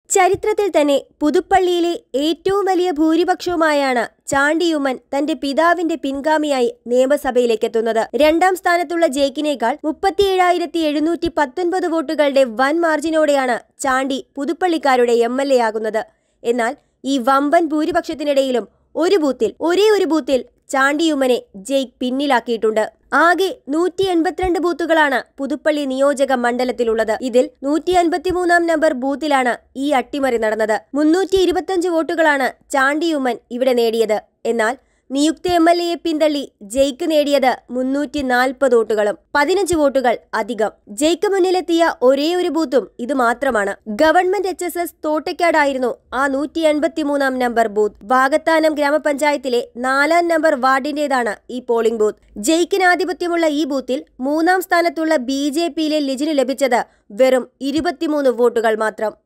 ചരിത്രത്തിൽ തന്നെ പുതുപ്പള്ളിയിലെ ഏറ്റവും വലിയ ഭൂരിപക്ഷവുമായാണ് ചാണ്ടിയുമ്മൻ തന്റെ പിതാവിന്റെ പിൻഗാമിയായി നിയമസഭയിലേക്കെത്തുന്നത് രണ്ടാം സ്ഥാനത്തുള്ള ജയിക്കിനേക്കാൾ മുപ്പത്തിയേഴായിരത്തി എഴുന്നൂറ്റി പത്തൊൻപത് വോട്ടുകളുടെ വൻ മാർജിനോടെയാണ് ചാണ്ടി പുതുപ്പള്ളിക്കാരുടെ എം എൽ എ ആകുന്നത് എന്നാൽ ഈ വമ്പൻ ഭൂരിപക്ഷത്തിനിടയിലും ഒരു ബൂത്തിൽ ഒരേ ഒരു ബൂത്തിൽ ചാണ്ടിയുമ്മനെ ജയിക്ക് പിന്നിലാക്കിയിട്ടുണ്ട് ആകെ നൂറ്റി എൺപത്തിരണ്ട് ബൂത്തുകളാണ് പുതുപ്പള്ളി നിയോജക മണ്ഡലത്തിലുള്ളത് ഇതിൽ നൂറ്റി അൻപത്തിമൂന്നാം നമ്പർ ബൂത്തിലാണ് ഈ അട്ടിമറി നടന്നത് മുന്നൂറ്റി ഇരുപത്തിയഞ്ച് വോട്ടുകളാണ് ചാണ്ടിയുമ്മൻ ഇവിടെ നേടിയത് എന്നാൽ നിയുക്ത എം എൽ എയെ പിന്തള്ളി ജയിക്ക് നേടിയത് മുന്നൂറ്റി നാൽപ്പത് വോട്ടുകളും പതിനഞ്ച് വോട്ടുകൾ അധികം ജയിക്ക് മുന്നിലെത്തിയ ഒരേ ഒരു ബൂത്തും ഇത് മാത്രമാണ് ഗവൺമെന്റ് എച്ച് എസ് എസ് തോട്ടയ്ക്കാടായിരുന്നു ആ നൂറ്റി എൺപത്തിമൂന്നാം നമ്പർ ബൂത്ത് വാഗത്താനം ഗ്രാമപഞ്ചായത്തിലെ നാലാം നമ്പർ വാർഡിന്റേതാണ് ഈ പോളിംഗ് ബൂത്ത് ജയിക്കിന് ആധിപത്യമുള്ള ഈ ബൂത്തിൽ മൂന്നാം സ്ഥാനത്തുള്ള ബി ജെ പിയിലെ ലിജിന് ലഭിച്ചത് വെറും ഇരുപത്തിമൂന്ന് വോട്ടുകൾ മാത്രം